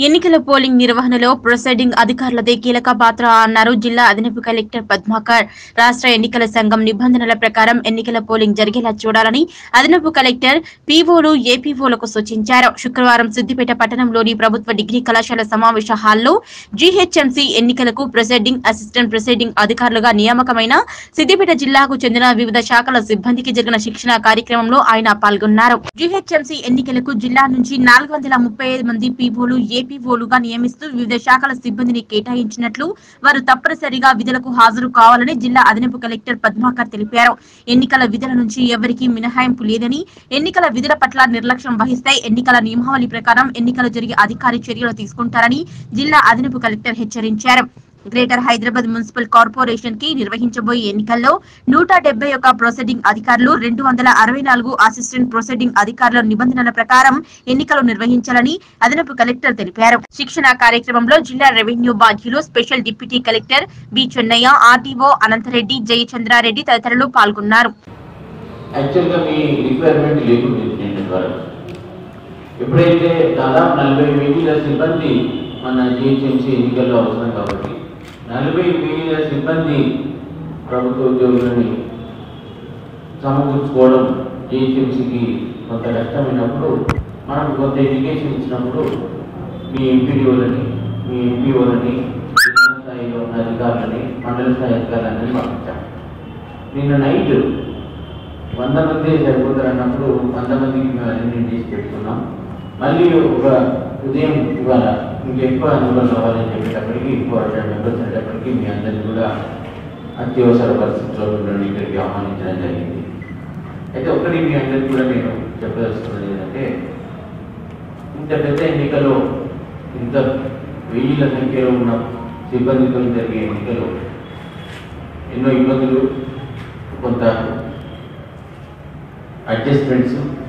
ఎన్నికల పోలింగ్ నిర్వహణలో ప్రొసైడింగ్ అధికారులదే కీలక పాత్ర అన్నారు జిల్లా అదనపు కలెక్టర్ పద్మాకర్ రాష్ట్ర ఎన్నికల సంఘం నిబంధనల ప్రకారం ఎన్నికల పోలింగ్ జరిగేలా చూడాలని అదనపు కలెక్టర్ పీఓలు ఏపీఓలకు సూచించారు శుక్రవారం సిద్దిపేట పట్టణంలోని ప్రభుత్వ డిగ్రీ కళాశాల సమావేశ హాల్లో జీహెచ్ఎంసీ ఎన్నికలకు ప్రిసైడింగ్ అసిస్టెంట్ ప్రిసైడింగ్ అధికారులుగా నియామకమైన సిద్దిపేట జిల్లాకు చెందిన వివిధ శాఖల సిబ్బందికి జరిగిన శిక్షణ కార్యక్రమంలో ఆయన పాల్గొన్నారు జీహెచ్ఎంసీ ఎన్నికలకు జిల్లా నుంచి నాలుగు వందల ముప్పై ఐదు మంది పీఓలు ఏపీఓలుగా నియమిస్తూ వివిధ శాఖల సిబ్బందిని కేటాయించినట్లు వారు తప్పనిసరిగా విధులకు హాజరు కావాలని జిల్లా అదనపు కలెక్టర్ పద్మాకర్ తెలిపారు ఎన్నికల విధుల నుంచి ఎవరికీ మినహాయింపు లేదని ఎన్నికల విధుల పట్ల నిర్లక్ష్యం వహిస్తే ఎన్నికల నియమావళి ప్రకారం ఎన్నికలు జరిగే అధికారి చర్యలు తీసుకుంటారని జిల్లా అదనపు కలెక్టర్ హెచ్చరించారు గ్రేటర్ హైదరాబాద్ మున్సిపల్ కార్పొరేషన్ కి నిర్వహించబోయే ఎన్నికల్లో నూట డెబ్బై ఒక్క ప్రొసీడింగ్ అధికారులు రెండు వందల అరవై నాలుగు అసిస్టెంట్ ప్రొసీడింగ్ అధికారుల నిబంధనల ప్రకారం ఎన్నికలు నిర్వహించాలని అదనపు కలెక్టర్ తెలిపారు శిక్షణ కార్యక్రమంలో జిల్లా రెవెన్యూ బాధ్యులు special deputy collector B Chennaiah RTO Anantha Reddy Jayachandra Reddy తదితరులు పాల్గొన్నారు యాక్చువల్గా మీ రిక్వైర్మెంట్ లేకుండా నిన్నటి వరకు ఎప్పుడైతే దాదాపు నలభై వేల సిబ్బంది మన జిహెచ్ఎంసీ ఎన్నికల్లో అవసరం కాబట్టి నలభై వేల సిబ్బంది ప్రభుత్వ ఉద్యోగులని సమకూర్చుకోవడం జిహెచ్ఎంసీకి కొంత కష్టమైనప్పుడు మనం కొంత ఎడ్యుకేషన్ ఇచ్చినప్పుడు మీ ఎంపీడీఓలని మీ ఎంపీఓలని జిల్లా స్థాయిలో ఉన్న అధికారులని మండల స్థాయి అధికారులని పంపించాం నిన్న నైట్ వంద మంది సరిపోతారు అన్నప్పుడు వంద మందికి మేము అరేంజ్మెంట్ చేసి పెట్టుకున్నాం మళ్ళీ ఒక ఉదయం ఇవాళ ఇంకెక్కువ అందుబాటులో కావాలని చెప్పేటప్పటికి ఇంకో హండ్రెడ్ మెంబర్స్ అనేటప్పటికి మీ అందరినీ కూడా అత్యవసర పరిస్థితుల్లో మిమ్మల్ని ఇక్కడికి ఆహ్వానించడం జరిగింది అయితే ఒక్కటి మీ అందరికీ కూడా నేను చెప్పదలుచుకున్నది ఏంటంటే ఇంత పెద్ద ఎన్నికలో ఇంత వెయ్యిల సంఖ్యలో ఉన్న సిబ్బందితో జరిగే ఎన్నికలో ఎన్నో ఇబ్బందులు కొంత అడ్జస్ట్మెంట్స్